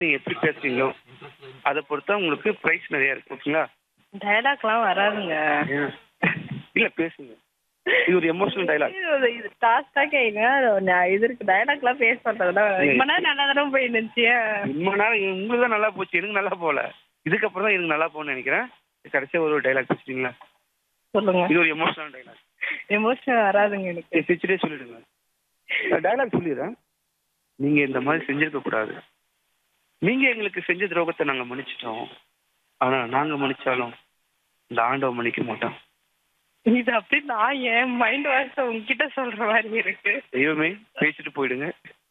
நீங்க எப்படி பேசுறீங்களோ அதை பொறுத்தா உங்களுக்கு ப்ரைஸ் நிறைய இருக்கு ஓகேங்களா டயலாக்லாம் வராதுங்க இல்ல பேசுங்க இது ஒரு எமோஷனல் டைலாக் இது இது லாஸ்டா கேளுங்க நான் இது இருக்கு டயலாக்லாம் பேச மாட்டேன் ரொம்ப நேரம் நல்லா தானே போய் இருந்துச்சு ரொம்ப நேரம் உங்களுக்கு தான் நல்லா போச்சு எனக்கு நல்லா போகல இதுக்கப்புறம் தான் எனக்கு நல்லா போகணும்னு நினைக்கிறேன் கடைசியா ஒரு டைலாக் பேசுறீங்களா சொல்லுங்க இது ஒரு எமோஷனல் டைலாக் எமோஷன் வராதுங்க எனக்கு சிரிச்சுட்டே சொல்லிடுங்க டைலாக் சொல்லிடுறேன் நீங்க இந்த மாதிரி செஞ்சிருக்க கூடாது நீங்க எங்களுக்கு செஞ்ச துரோகத்தை நாங்க மன்னிச்சிட்டோம் ஆனா நாங்க மன்னிச்சாலும் இந்த ஆண்டவ மன்னிக்க மாட்டோம் இது அப்படி நான் என் மைண்ட் வாய்ஸ் உங்ககிட்ட சொல்ற மாதிரி இருக்கு தெய்வமே பேசிட்டு போயிடுங்க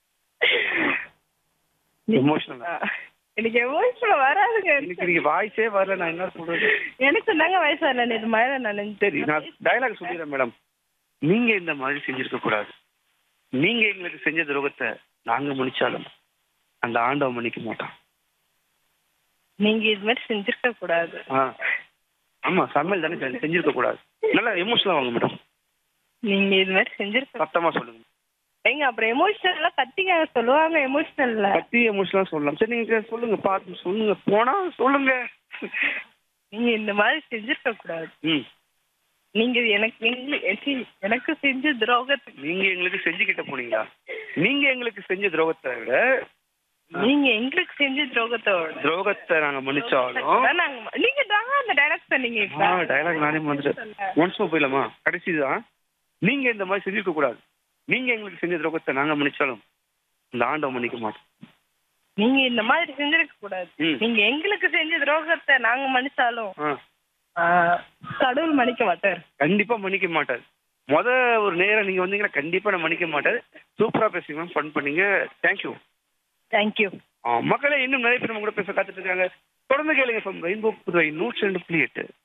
எமோஷனல் எனக்கு எமோஷன் வராதுங்க எனக்கு நீங்க வாய்ஸே வரல நான் என்ன சொல்றது எனக்கு தாங்க வயசு வரல இது மழை நனைஞ்சு சரி நான் டைலாக் சொல்லிடுறேன் மேடம் நீங்க இந்த மாதிரி செஞ்சிருக்க கூடாது நீங்க எங்களுக்கு செஞ்ச துரோகத்தை நாங்க மன்னிச்சாலும் அந்த ஆண்டவ மன்னிக்க மாட்டான் நீங்க இது மாதிரி செஞ்சிருக்க கூடாது ஆ ஆமா சமையல் தானே செஞ்சு- செஞ்சிருக்க கூடாது நல்லா எமோஷனலா வாங்க மேடம் நீங்க இது மாதிரி செஞ்சிருக்க சத்தமா சொல்லுங்க ஏங்க அப்புறம் எமோஷனல்லாம் கத்திங்க சொல்லுவாங்க எமோஷனல்ல கத்தி எமோஷனலா சொல்லலாம் சரி நீங்க சொல்லுங்க பார்த்து சொல்லுங்க போனா சொல்லுங்க நீங்க இந்த மாதிரி செஞ்சிருக்க கூடாது ம் நீங்க எனக்கு எங்களுக்கு ச்சீ, எனக்கு செஞ்ச துரோகத்துக்கு நீங்க எங்களுக்கு செஞ்சுக்கிட்ட போனீங்களா நீங்க எங்களுக்கு செஞ்ச துரோகத்தை விட நீங்க எங்களுக்கு செஞ்ச துரோகத்தோட துரோகத்தை நாங்க மன்னிச்சாலும் அதான் நாங்க ம- நீங்க தாங்க அந்த டைலாக் சொன்னீங்க இப்ப ஆ டைலாக் நானே வந்துட்டேன் ஒன்ஸ் மோர் போயிடலாமா கடைசிதான் நீங்க இந்த மாதிரி செஞ்சிருக்க கூடாது நீங்க எங்களுக்கு செஞ்ச துரோகத்தை நாங்க மன்னிச்சாலும் இந்த ஆண்டவன் மன்னிக்க மாட்டோம் நீங்க இந்த மாதிரி செஞ்சிருக்க கூடாது ம். நீங்க எங்களுக்கு செஞ்ச துரோகத்தை நாங்க மன்னிச்சாலும் ஆ ஆ, கடவுள் மன்னிக்க மாட்டார் கண்டிப்பா மன்னிக்க மாட்டார் முத ஒரு நேரம் நீங்க வந்தீங்கன்னா கண்டிப்பா நான் மன்னிக்க மாட்டார் சூப்பரா பேசுங்க ஃபன் பண்ணீங்க தேங்க்யூ தேங்க்யூ மக்களே இன்னும் நிறைய பேர் நம்ம கூட பேச காத்துட்டு இருக்காங்க தொடர்ந்து கேளுங்க ரெயின்போ புதுவை நூற்றி ரெண்டு புள்ளி எட்டு